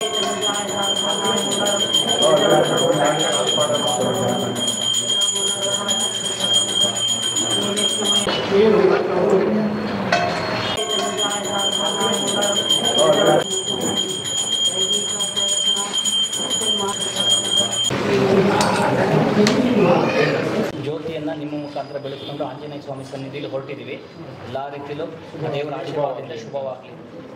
ಜ್ಯೋತಿಯನ್ನು ನಿಮ್ಮ ಮುಖಾಂತರ ಬೆಳೆಸ್ಕೊಂಡು ಆಂಜನೇಯ ಸ್ವಾಮಿ ಸನ್ನಿಧಿಯಲ್ಲಿ ಹೊರಟಿದ್ದೀವಿ ಎಲ್ಲ ರೀತಿಯಲ್ಲೂ ದೇವರ ಆಶೀರ್ವಾದದಿಂದ ಶುಭವಾಗಲಿ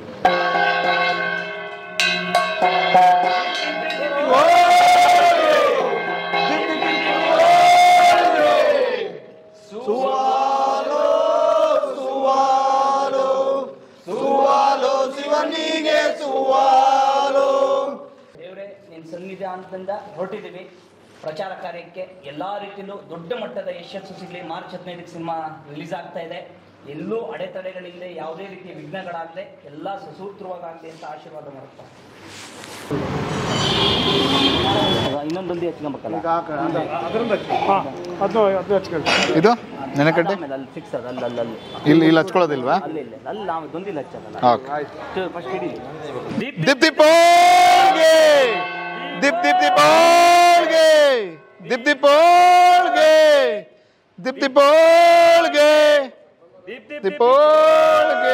ದೇವರೇ ನಿನ್ನ ಸನ್ನಿಧಾನದಿಂದ ಹೊರಟಿದ್ದೀವಿ ಪ್ರಚಾರ ಕಾರ್ಯಕ್ಕೆ ಎಲ್ಲ ರೀತಿಯಲ್ಲೂ ದೊಡ್ಡ ಮಟ್ಟದ ಯಶಸ್ಸು ಸಿಗಲಿ ಮಾರ್ಚ್ ಹದಿನೈದಕ್ಕೆ ಸಿನಿಮಾ ರಿಲೀಸ್ ಆಗ್ತಾ ಇದೆ ಎಲ್ಲೂ ಅಡೆತಡೆಗಳಿಲ್ಲದೆ ಯಾವುದೇ ರೀತಿಯ ವಿಘ್ನಗಳಾಗದೆ ಎಲ್ಲ ಸುಸೂತ್ರವಾಗಲಿ ಅಂತ ಆಶೀರ್ವಾದ ಮಾಡುತ್ತಾ ಇನ್ನೊಂದೊಂದು ಹಚ್ಕೊಬೇಕಲ್ಲ ಅದು ಅದು ಹಚ್ಕೊಳ್ಳಿ ಇದು ನೆನಕಡ್ಡೆ ಆಮೇಲೆ ಅಲ್ಲಿ ಫಿಕ್ಸ್ ಅದು ಅಲ್ಲಿ ಅಲ್ಲಿ ಅಲ್ಲಿ ಇಲ್ಲಿ ಇಲ್ಲಿ ಹಚ್ಕೊಳ್ಳೋದಿಲ್ವಾ ಅಲ್ಲಿ ಇಲ್ಲ ಅಲ್ಲಿ ನಾವು ದೊಂದಿಲ್ಲ ಹಚ್ಚಲ್ಲ ಓಕೆ ಫಸ್ಟ್ ಹಿಡಿ ದಿಪ್ ದಿಪ್ ಓಲ್ಗೆ ದಿಪ್ ದಿಪ್ ದಿಪ್ ಓಲ್ಗೆ ದಿಪ್ ದಿಪ್ ಓಲ್ಗೆ ದಿಪ್ ದಿಪ್ ಓಲ್ಗೆ ದಿಪ್ ಓಲ್ಗೆ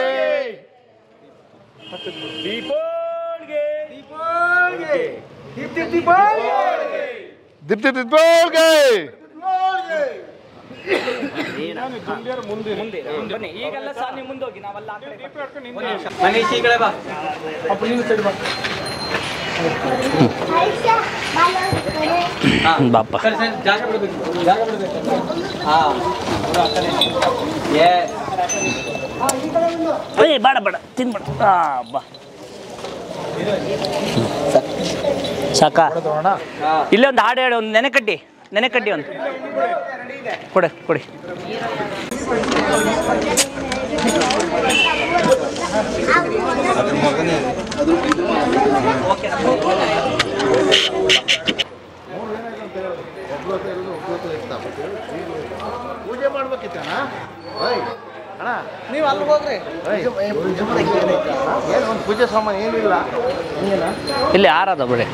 ದಿಪ್ ದಿಪ್ ದಿಪ್ ಓಲ್ಗೆ ಮುಂದೆ ಮುಂದೆ ಬನ್ನಿ ಈಗೆಲ್ಲ ಸಹ ನೀವು ಮುಂದೆ ಹೋಗಿ ನಾವೆಲ್ಲ ಆ ಕಡೆ ಬರ್ತೀವಿ. ಒಂದು ನಿಮಿಷ. ಮಹೇಶ್ ಈ ಕಡೆ ಬಾ ಬಾಪ ಏ ಬೇಡ ಬೇಡ ತಿನ್ಬೇಡ ಆ, ಬಾ ಸಾಕ ಇಲ್ಲೇ ಒಂದು ಹಾಡು ಹೇಳಿ ಒಂದು ನೆನೆಕಡ್ಡಿ ನೆನೆಕಡ್ಡಿ ಒಂದು ಕೊಡಿ ಕೊಡಿ ಪೂಜೆ ಮಾಡ್ಬೇಕಿತ್ತಣ್ಣ ಅಣ್ಣ ನೀವು ಅಲ್ಲಿ ಹೋಗ್ರಿ ಏನು ಒಂದು ಪೂಜೆ ಸಾಮಾನು ಏನಿಲ್ಲ ಇಲ್ಲಿ ಯಾರದ ಬಿಡಿ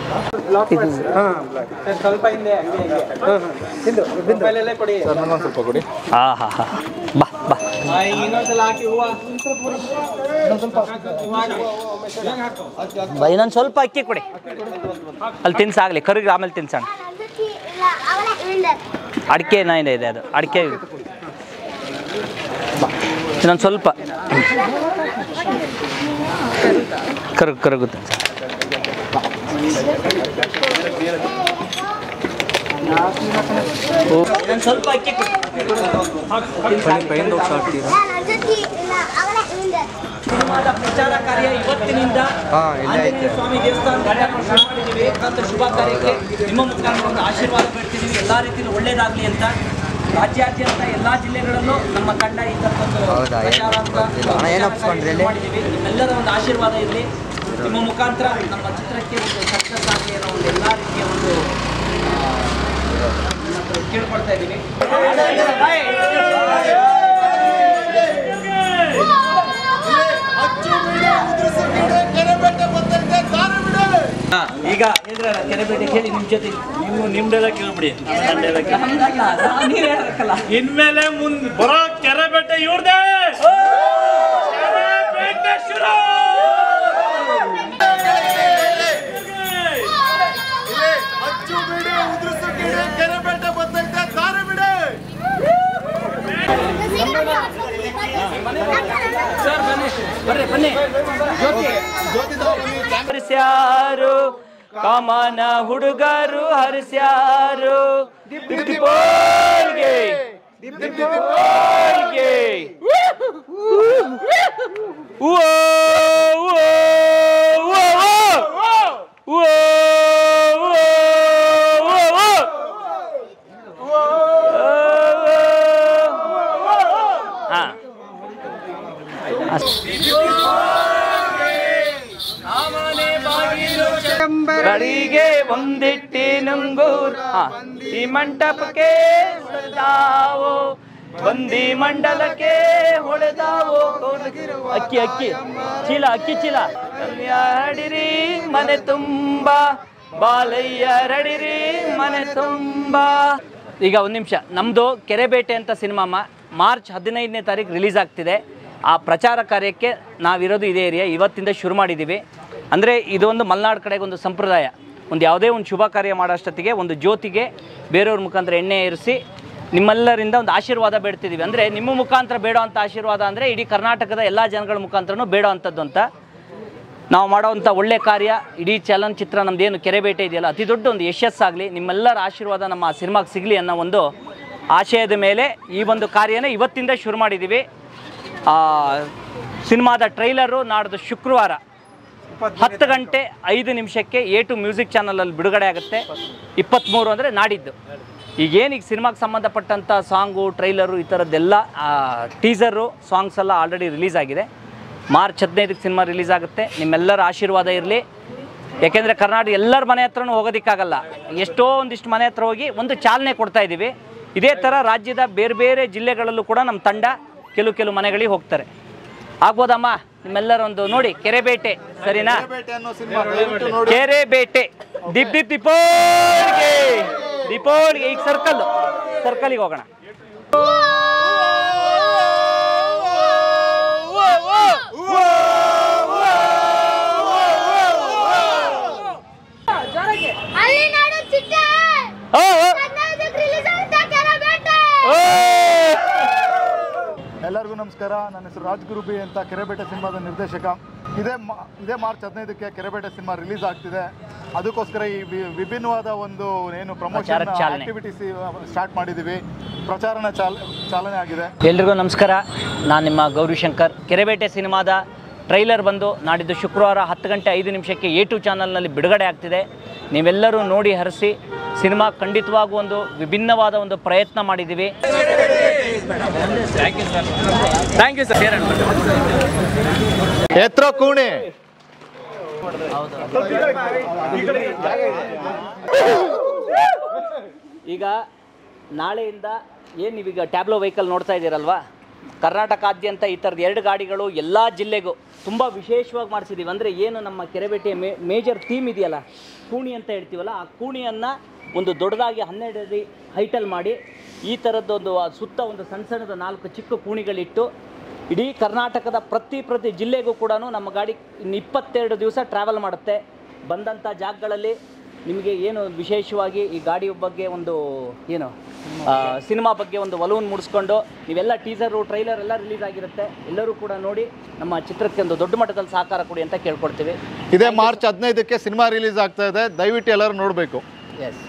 ಸ್ವಲ್ಪ ಹಿಂದೆ ಹಂಗೆ ಹಿಂಗೆ ಹಿಂದು ಮೊಬೈಲಲ್ಲೇ ಕೊಡಿ ಸರ್ ನನಗೊಂದು ಸ್ವಲ್ಪ ಕೊಡಿ ಹಾ ಹಾ ಹಾ ಬಾ ಬಾ ಆ, ಈಗ ಇನ್ನೊಂದ್ಸಲ ಹಾಕಿ ಹೂವ ಬಾ ಇನ್ನೊಂದು ಸ್ವಲ್ಪ ಅಕ್ಕಿ ಕೊಡಿ ಅಲ್ಲಿ ತಿನ್ಸಾಗ್ಲಿ ಕರುಗೆ ಆಮೇಲೆ ತಿನ್ಸೋಣ ಅಡಿಕೆ ಏನಿದೆ ಇದೆ ಅದು ಅಡಿಕೆ ಇನ್ನೊಂದು ಸ್ವಲ್ಪ ಕರಗು ಕರಗುತ್ತೆ ಇನ್ನೊಂದು ಸ್ವಲ್ಪ ಅಕ್ಕಿ ಕೊಡಿ ಸಿನಿಮಾದ ಪ್ರಚಾರ ಕಾರ್ಯ ಇವತ್ತಿನಿಂದ ಆಂಜನೇಯ ಸ್ವಾಮಿ ದೇವಸ್ಥಾನ ಕಾರ್ಯಕ್ರಮ ಶುರು ಮಾಡಿದ್ದೀವಿ ಏಕಾಂತ ಶುಭ ಕಾರ್ಯಕ್ಕೆ ನಿಮ್ಮ ಮುಖಾಂತರ ಒಂದು ಆಶೀರ್ವಾದ ಬೇಡ್ತಿದ್ದೀವಿ ಎಲ್ಲ ರೀತಿಯಲ್ಲಿ ಒಳ್ಳೇದಾಗಲಿ ಅಂತ ರಾಜ್ಯಾದ್ಯಂತ ಎಲ್ಲ ಜಿಲ್ಲೆಗಳಲ್ಲೂ ನಮ್ಮ ತಂಡ ಈ ಥರದೊಂದು ಪ್ರಚಾರ ಅಂತ ಪ್ರಚಾರ ಕಾರ್ಯ ಶುರು ಮಾಡಿದ್ದೀವಿ ನಿಮ್ಮೆಲ್ಲರ ಒಂದು ಆಶೀರ್ವಾದ ಇರಲಿ ನಿಮ್ಮ ಮುಖಾಂತರ ನಮ್ಮ ಚಿತ್ರಕ್ಕೆ ಒಂದು ಸಕ್ಸಸ್ ಆಗಲಿ ಅನ್ನೋ ಒಂದು ಎಲ್ಲ ರೀತಿಯ ಒಂದು ಆ, ನಿಮ್ಮ ಹತ್ರ ಕೇಳ್ಕೊಳ್ತಾ ಇದ್ದೀವಿ ಈಗ ಹೇಳಿದ್ರಲ್ಲ ಕೆರೆಬೇಟೆ ಹೇಳಿ ನಿಮ್ಮ ಜೊತೆ ನೀವು ನಿಮ್ದೆಲ್ಲ ಕೇಳ್ಬಿಡಿ ನಮ್ದಲ್ಲ, ನಾವು ನೀವ್ ಹೇಳ್ಬೇಕಲ್ಲ ಇನ್ಮೇಲೆ ಮುಂದ್ ಬರೋ ಕೆರೆ ಬೆಟ್ಟ ಇವ್ರದೇ ಅಚ್ಚು ಬಿಡಿ ಉದುರಿಸು ಗಿಡಿ ಕೆರೆ ಬೆಟ್ಟ ಬರ್ತೈತೆ ದಾರಿ ಬಿಡಿ ಸರ್ ಬನ್ನಿ ಬರ್ರಿ ಬನ್ನಿ ಹರಿಸ್ಯಾರು ಕಾಮನ ಹುಡುಗರು ಹರಿಸ್ಯಾರು ದಿಪ್ಪಿಗೆ ದಿಪ್ಪಿಗೆ ಓ ಓ ಓ ಹಾ ಗಳಿಗೆ ಒಂದಿಟ್ಟಿ ನುಂಗೂರ್ ಹಾ. ಈ ಮಂಟಪಕ್ಕೆ ಸಜಾವೋ ಬಂದಿ ಮಂಡಲಕ್ಕೆ ಹೊಡೆದಾವೋ ಕೌಲ- ಅಕ್ಕಿ ಅಕ್ಕಿ ಚೀಲ ಅಕ್ಕಿ ಚೀಲ ಕನ್ಯಾ ಹಡಿರಿ ಮನೆ ತುಂಬಾ ಬಾಲಯ್ಯ ರಡಿರಿ ಮನೆ ತುಂಬಾ ಈಗ ಒಂದು ನಿಮಿಷ ನಮ್ಮದು ಕೆರೆಬೇಟೆ ಅಂತ ಸಿನಿಮಾ ಮಾರ್ಚ್ ಹದಿನೈದನೇ ತಾರೀಕು ರಿಲೀಸ್ ಆಗ್ತಿದೆ ಆ ಪ್ರಚಾರ ಕಾರ್ಯಕ್ಕೆ ನಾವಿರೋದು ಇದೇ ಏರಿಯಾ ಇವತ್ತಿಂದ ಶುರು ಮಾಡಿದ್ದೀವಿ ಅಂದರೆ ಇದೊಂದು ಮಲೆನಾಡು ಕಡೆಗೆ ಒಂದು ಸಂಪ್ರದಾಯ ಒಂದು ಯಾವುದೇ ಒಂದು ಶುಭ ಕಾರ್ಯ ಮಾಡೋಷ್ಟೊತ್ತಿಗೆ ಒಂದು ಜ್ಯೋತಿಗೆ ಬೇರೆಯವ್ರ ಮುಖಾಂತರ ಎಣ್ಣೆ ಏರಿಸಿ ನಿಮ್ಮೆಲ್ಲರಿಂದ ಒಂದು ಆಶೀರ್ವಾದ ಬೇಡ್ತಿದ್ದೀವಿ ಅಂದರೆ ನಿಮ್ಮ ಮುಖಾಂತರ ಬೇಡೋ ಅಂಥ ಆಶೀರ್ವಾದ ಅಂದರೆ ಇಡೀ ಕರ್ನಾಟಕದ ಎಲ್ಲ ಜನಗಳ ಮುಖಾಂತರನೂ ಬೇಡೋ ಅಂಥದ್ದು ಅಂತ ನಾವು ಮಾಡೋವಂಥ ಒಳ್ಳೆ ಕಾರ್ಯ ಇಡೀ ಚಲನಚಿತ್ರ ನಮ್ಮದೇನು ಕೆರೆಬೇಟೆ ಇದೆಯಲ್ಲ ಅತಿ ದೊಡ್ಡ ಒಂದು ಯಶಸ್ಸಾಗಲಿ ನಿಮ್ಮೆಲ್ಲರ ಆಶೀರ್ವಾದ ನಮ್ಮ ಸಿನಿಮಾಗೆ ಸಿಗಲಿ ಅನ್ನೋ ಒಂದು ಆಶಯದ ಮೇಲೆ ಈ ಒಂದು ಕಾರ್ಯನ ಇವತ್ತಿಂದ ಶುರು ಮಾಡಿದ್ದೀವಿ ಆ, ಸಿನಿಮಾದ ಟ್ರೈಲರು ನಾಡ್ದು ಶುಕ್ರವಾರ ಹತ್ತು ಗಂಟೆ ಐದು ನಿಮಿಷಕ್ಕೆ ಎ ಟು ಮ್ಯೂಸಿಕ್ ಚಾನಲಲ್ಲಿ ಬಿಡುಗಡೆ ಆಗುತ್ತೆ ಇಪ್ಪತ್ತ್ಮೂರು ಅಂದರೆ ನಾಡಿದ್ದು ಈಗೇನು ಈಗ ಸಿನಿಮಾಗೆ ಸಂಬಂಧಪಟ್ಟಂಥ ಸಾಂಗು ಟ್ರೈಲರು ಈ ಥರದ್ದೆಲ್ಲ ಟೀಸರು ಸಾಂಗ್ಸ್ ಎಲ್ಲ ಆಲ್ರೆಡಿ ರಿಲೀಸ್ ಆಗಿದೆ ಮಾರ್ಚ್ ಹದಿನೈದಕ್ಕೆ ಸಿನಿಮಾ ರಿಲೀಸ್ ಆಗುತ್ತೆ ನಿಮ್ಮೆಲ್ಲರ ಆಶೀರ್ವಾದ ಇರಲಿ ಯಾಕೆಂದರೆ ಕರ್ನಾಟಕ ಎಲ್ಲರ ಮನೆ ಹತ್ರನೂ ಹೋಗೋದಕ್ಕಾಗಲ್ಲ ಎಷ್ಟೋ ಒಂದಿಷ್ಟು ಮನೆ ಹತ್ರ ಹೋಗಿ ಒಂದು ಚಾಲನೆ ಕೊಡ್ತಾ ಇದ್ದೀವಿ ಇದೇ ಥರ ರಾಜ್ಯದ ಬೇರೆ ಬೇರೆ ಜಿಲ್ಲೆಗಳಲ್ಲೂ ಕೂಡ ನಮ್ಮ ತಂಡ ಕೆಲವು ಕೆಲವು ಮನೆಗಳಿಗೆ ಹೋಗ್ತಾರೆ ಆಗ್ಬೋದಮ್ಮ ನಿಮ್ಮೆಲ್ಲರ ಒಂದು ನೋಡಿ ಕೆರೆಬೇಟೆ ಸರಿನಾ ಬೇಟೆ ಅನ್ನೋ ಸಿನಿಮಾ ದಯವಿಟ್ಟು ನೋಡಿ ಕೆರೆ ಬೇಟೆ ದಿಪ್ ದಿಪ್ ದೀಪೋಳಿಗೆ ದೀಪೋಳಿಗೆ ಈಗ ಸರ್ಕಲ್ ಸರ್ಕಲಿಗೆ ಹೋಗೋಣ ಅಲ್ಲಿ ನೋಡು ಚಿಟ್ಟೆ ಓ, ಓ, ಹದಿನೈದಕ್ಕೆ ರಿಲೀಸ್ ಆಗುತ್ತೆ ಕೆರೆಬೇಟೆ ಓ. ಎಲ್ಲರಿಗೂ ನಮಸ್ಕಾರ ನನ್ನ ಹೆಸರು ರಾಜ್ಗುರು ಬಿ ಅಂತ ಕೆರೆಬೇಟೆ ಸಿನಿಮಾದ ನಿರ್ದೇಶಕ ಇದೇ ಮಾ- ಇದೇ ಮಾರ್ಚ್ ಹದಿನೈದಕ್ಕೆ ಕೆರೆಬೇಟೆ ಸಿನಿಮಾ ರಿಲೀಸ್ ಆಗ್ತಿದೆ ಅದಕ್ಕೋಸ್ಕರ ಈ ವಿ- ವಿಭಿನ್ನವಾದ ಒಂದು ಏನು ಪ್ರಮೋಷನ್ ಪ್ರಚಾರಕ್ಕೆ ಚಾಲನೆ. ಆಕ್ಟಿವಿಟೀಸ್ ಸ್ಟಾರ್ಟ್ ಮಾಡಿದ್ದೀವಿ ಪ್ರಚಾರನ ಚಾಲ ಚಾಲನೆ ಆಗಿದೆ ಎಲ್ರಿಗೂ ನಮಸ್ಕಾರ ನಾನು ನಿಮ್ಮ ಗೌರಿಶಂಕರ್ ಕೆರೆಬೇಟೆ ಸಿನಿಮಾದ ಟ್ರೈಲರ್ ಬಂದು ನಾಡಿದ್ದು ಶುಕ್ರವಾರ ಹತ್ತು ಗಂಟೆ ಐದು ನಿಮಿಷಕ್ಕೆ ಎ ಟು ಚಾನಲ್ನಲ್ಲಿ ಬಿಡುಗಡೆ ಆಗ್ತಿದೆ ನೀವೆಲ್ಲರೂ ನೋಡಿ ಹರಿಸಿ ಸಿನಿಮಾ ಖಂಡಿತವಾಗೂ ಒಂದು ವಿಭಿನ್ನವಾದ ಒಂದು ಪ್ರಯತ್ನ ಮಾಡಿದ್ದೀವಿ ಥ್ಯಾಂಕ್ ಯು ಸರ್ ಎತ್ರ ಕೂಣಿ ಈಗ ನಾಳೆಯಿಂದ ಏನು ನೀವೀಗ ಟ್ಯಾಬ್ಲೋ ವೆಹಿಕಲ್ ನೋಡ್ತಾ ಇದ್ದೀರಲ್ವಾ ಕರ್ನಾಟಕಾದ್ಯಂತ ಈ ಥರದ ಎರಡು ಗಾಡಿಗಳು ಎಲ್ಲ ಜಿಲ್ಲೆಗೂ ತುಂಬ ವಿಶೇಷವಾಗಿ ಮಾಡಿಸಿದ್ದೀವಿ ಅಂದರೆ ಏನು ನಮ್ಮ ಕೆರೆಬೇಟೆಯ ಮೇ ಮೇಜರ್ ಥೀಮ್ ಇದೆಯಲ್ಲ ಕೂಣಿ ಅಂತ ಹೇಳ್ತೀವಲ್ಲ ಆ ಕೂಣಿಯನ್ನು ಒಂದು ದೊಡ್ಡದಾಗಿ ಹನ್ನೆರಡು ಅಡಿ ಹೈಟಲ್ ಮಾಡಿ ಈ ಥರದ್ದೊಂದು ಆ ಸುತ್ತ ಒಂದು ಸಣ್ಣ ಸಣ್ಣದ ನಾಲ್ಕು ಚಿಕ್ಕ ಕೂಣಿಗಳಿಟ್ಟು ಇಡೀ ಕರ್ನಾಟಕದ ಪ್ರತಿ ಪ್ರತಿ ಜಿಲ್ಲೆಗೂ ಕೂಡ ನಮ್ಮ ಗಾಡಿ ಇನ್ನು ಇಪ್ಪತ್ತೆರಡು ದಿವಸ ಟ್ರಾವೆಲ್ ಮಾಡುತ್ತೆ ಬಂದಂಥ ಜಾಗಗಳಲ್ಲಿ ನಿಮಗೆ ಏನು ವಿಶೇಷವಾಗಿ ಈ ಗಾಡಿ ಬಗ್ಗೆ ಒಂದು ಏನು ಆ, ಸಿನಿಮಾ ಬಗ್ಗೆ ಒಂದು ಒಲವನ್ನು ಮೂಡಿಸ್ಕೊಂಡು ನೀವೆಲ್ಲ ಟೀಸರು ಟ್ರೈಲರ್ ಎಲ್ಲ ರಿಲೀಸ್ ಆಗಿರುತ್ತೆ ಎಲ್ಲರೂ ಕೂಡ ನೋಡಿ ನಮ್ಮ ಚಿತ್ರಕ್ಕೆ ಒಂದು ದೊಡ್ಡ ಮಟ್ಟದಲ್ಲಿ ಸಹಕಾರ ಕೊಡಿ ಅಂತ ಕೇಳ್ಕೊಡ್ತೀವಿ ಇದೇ ಮಾರ್ಚ್ ಹದಿನೈದಕ್ಕೆ ಸಿನಿಮಾ ರಿಲೀಸ್ ಆಗ್ತಾ ಇದೆ ದಯವಿಟ್ಟು ಎಲ್ಲರೂ ನೋಡಬೇಕು ಎಸ್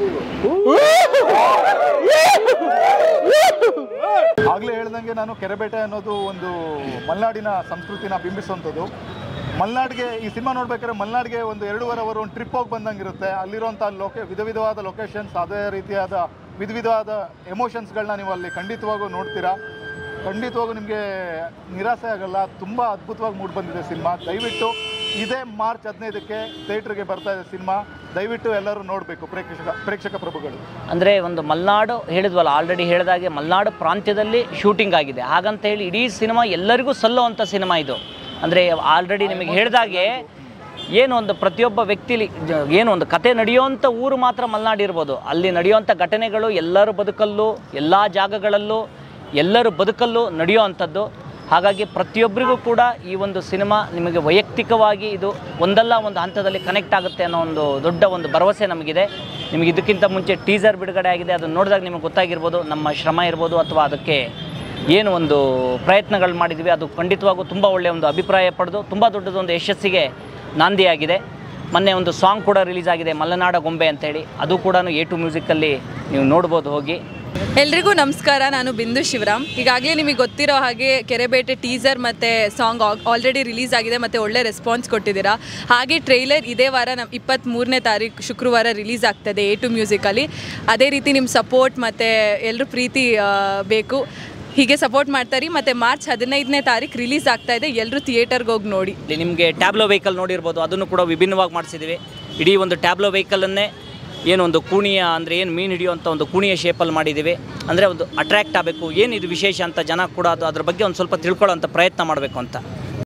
ಆಗಲೇ ಹೇಳ್ದಂಗೆ ನಾನು ಕೆರೆಬೇಟೆ ಅನ್ನೋದು ಒಂದು ಮಲೆನಾಡಿನ ಸಂಸ್ಕೃತಿನ ಬಿಂಬಿಸುವಂಥದ್ದು ಮಲೆನಾಡಿಗೆ ಈ ಸಿನಿಮಾ ನೋಡ್ಬೇಕಾದ್ರೆ ಮಲೆನಾಡಿಗೆ ಒಂದು ಎರಡೂವರೆ ಅವರು ಒಂದು ಟ್ರಿಪ್ ಹೋಗಿ ಬಂದಂಗಿರುತ್ತೆ ಅಲ್ಲಿರುವಂಥ ಲೊಕೆ ವಿಧ ವಿಧವಾದ ಲೊಕೇಶನ್ಸ್ ಅದೇ ರೀತಿಯಾದ ವಿಧ ವಿಧವಾದ ಎಮೋಷನ್ಸ್ಗಳನ್ನ ನೀವು ಅಲ್ಲಿ ಖಂಡಿತವಾಗೂ ನೋಡ್ತೀರಾ ಖಂಡಿತವಾಗೂ ನಿಮಗೆ ನಿರಾಸೆ ಆಗಲ್ಲ ತುಂಬ ಅದ್ಭುತವಾಗಿ ಮೂಡಿ ಬಂದಿದೆ ಸಿನಿಮಾ ದಯವಿಟ್ಟು ಇದೇ ಮಾರ್ಚ್ ಹದಿನೈದಕ್ಕೆ ಥಿಯೇಟ್ರಿಗೆ ಬರ್ತಾ ಇದೆ ಸಿನಿಮಾ ದಯವಿಟ್ಟು ಎಲ್ಲರೂ ನೋಡಬೇಕು ಪ್ರೇಕ್ಷಕ ಪ್ರೇಕ್ಷಕ ಪ್ರಭುಗಳು ಅಂದರೆ ಒಂದು ಮಲೆನಾಡು ಹೇಳಿದ್ವಲ್ಲ ಆಲ್ರೆಡಿ ಹೇಳಿದಾಗೆ ಮಲೆನಾಡು ಪ್ರಾಂತ್ಯದಲ್ಲಿ ಶೂಟಿಂಗ್ ಆಗಿದೆ ಹಾಗಂತ ಹೇಳಿ ಇಡೀ ಸಿನಿಮಾ ಎಲ್ಲರಿಗೂ ಸಲ್ಲುವಂಥ ಸಿನಿಮಾ ಇದು ಅಂದರೆ ಆಲ್ರೆಡಿ ನಿಮಗೆ ಹೇಳಿದಾಗೆ ಏನು ಒಂದು ಪ್ರತಿಯೊಬ್ಬ ವ್ಯಕ್ತಿಲಿ ಜ- ಏನು ಒಂದು ಕತೆ ನಡೆಯುವಂಥ ಊರು ಮಾತ್ರ ಮಲೆನಾಡು ಇರ್ಬೋದು ಅಲ್ಲಿ ನಡೆಯುವಂಥ ಘಟನೆಗಳು ಎಲ್ಲರ ಬದುಕಲ್ಲೂ ಎಲ್ಲ ಜಾಗಗಳಲ್ಲೂ ಎಲ್ಲರ ಬದುಕಲ್ಲೂ ನಡೆಯುವಂಥದ್ದು ಹಾಗಾಗಿ ಪ್ರತಿಯೊಬ್ಬರಿಗೂ ಕೂಡ ಈ ಒಂದು ಸಿನಿಮಾ ನಿಮಗೆ ವೈಯಕ್ತಿಕವಾಗಿ ಇದು ಒಂದಲ್ಲ ಒಂದು ಹಂತದಲ್ಲಿ ಕನೆಕ್ಟ್ ಆಗುತ್ತೆ ಅನ್ನೋ ಒಂದು ದೊಡ್ಡ ಒಂದು ಭರವಸೆ ನಮಗಿದೆ ನಿಮಗೆ ಇದಕ್ಕಿಂತ ಮುಂಚೆ ಟೀಸರ್ ಬಿಡುಗಡೆ ಆಗಿದೆ ಅದನ್ನು ನೋಡಿದಾಗ ನಿಮಗೆ ಗೊತ್ತಾಗಿರ್ಬೋದು ನಮ್ಮ ಶ್ರಮ ಇರ್ಬೋದು ಅಥವಾ ಅದಕ್ಕೆ ಏನು ಒಂದು ಪ್ರಯತ್ನಗಳು ಮಾಡಿದ್ವಿ ಅದು ಖಂಡಿತವಾಗೂ ತುಂಬ ಒಳ್ಳೆಯ ಒಂದು ಅಭಿಪ್ರಾಯ ಪಡೆದು ತುಂಬ ದೊಡ್ಡದೊಂದು ಯಶಸ್ಸಿಗೆ ನಾಂದಿಯಾಗಿದೆ ಮೊನ್ನೆ ಒಂದು ಸಾಂಗ್ ಕೂಡ ರಿಲೀಸ್ ಆಗಿದೆ ಮಲೆನಾಡ ಗೊಂಬೆ ಅಂತೇಳಿ ಅದು ಕೂಡ ಎ ಟು ಮ್ಯೂಸಿಕಲ್ಲಿ ನೀವು ನೋಡ್ಬೋದು ಹೋಗಿ ಎಲ್ರಿಗೂ ನಮಸ್ಕಾರ ನಾನು ಬಿಂದು ಶಿವರಾಮ್ ಈಗಾಗಲೇ ನಿಮಗೆ ಗೊತ್ತಿರೋ ಹಾಗೆ ಕೆರೆಬೇಟೆ ಟೀಸರ್ ಮತ್ತು ಸಾಂಗ್ ಆಲ್ರೆಡಿ ರಿಲೀಸ್ ಆಗಿದೆ ಮತ್ತು ಒಳ್ಳೆ ರೆಸ್ಪಾನ್ಸ್ ಕೊಟ್ಟಿದ್ದೀರಾ ಹಾಗೆ ಟ್ರೈಲರ್ ಇದೇ ವಾರ ನಮ್ಮ ಇಪ್ಪತ್ತ್ಮೂರನೇ ತಾರೀಕು ಶುಕ್ರವಾರ ರಿಲೀಸ್ ಆಗ್ತದೆ ಎ ಟು ಮ್ಯೂಸಿಕಲ್ಲಿ ಅದೇ ರೀತಿ ನಿಮ್ಮ ಸಪೋರ್ಟ್ ಮತ್ತು ಎಲ್ಲರೂ ಪ್ರೀತಿ ಆ, ಬೇಕು ಹೀಗೆ ಸಪೋರ್ಟ್ ಮಾಡ್ತಾರೆ ಮತ್ತು ಮಾರ್ಚ್ ಹದಿನೈದನೇ ತಾರೀಕು ರಿಲೀಸ್ ಆಗ್ತಾ ಇದೆ ಎಲ್ಲರೂ ಥಿಯೇಟರ್ಗೆ ಹೋಗಿ ನೋಡಿ ಇಲ್ಲಿ ನಿಮಗೆ ಟ್ಯಾಬ್ಲೋ ವೆಹಿಕಲ್ ನೋಡಿರ್ಬೋದು ಅದನ್ನು ಕೂಡ ವಿಭಿನ್ನವಾಗಿ ಮಾಡಿಸಿದ್ದೀವಿ ಇಡೀ ಒಂದು ಟ್ಯಾಬ್ಲೋ ವೆಹಿಕಲನ್ನೇ ಏನು ಒಂದು ಕೂಣಿಯ ಅಂದರೆ ಏನು ಮೀನು ಹಿಡಿಯುವಂಥ ಒಂದು ಕೂಣಿಯ ಶೇಪಲ್ಲಿ ಮಾಡಿದ್ದೀವಿ ಅಂದರೆ ಒಂದು ಅಟ್ರ್ಯಾಕ್ಟ್ ಆಗಬೇಕು ಏನಿದು ವಿಶೇಷ ಅಂತ ಜನ ಕೂಡ ಅದು ಅದ್ರ ಬಗ್ಗೆ ಒಂದು ಸ್ವಲ್ಪ ತಿಳ್ಕೊಳ್ಳೋಂಥ ಪ್ರಯತ್ನ ಮಾಡಬೇಕು ಅಂತ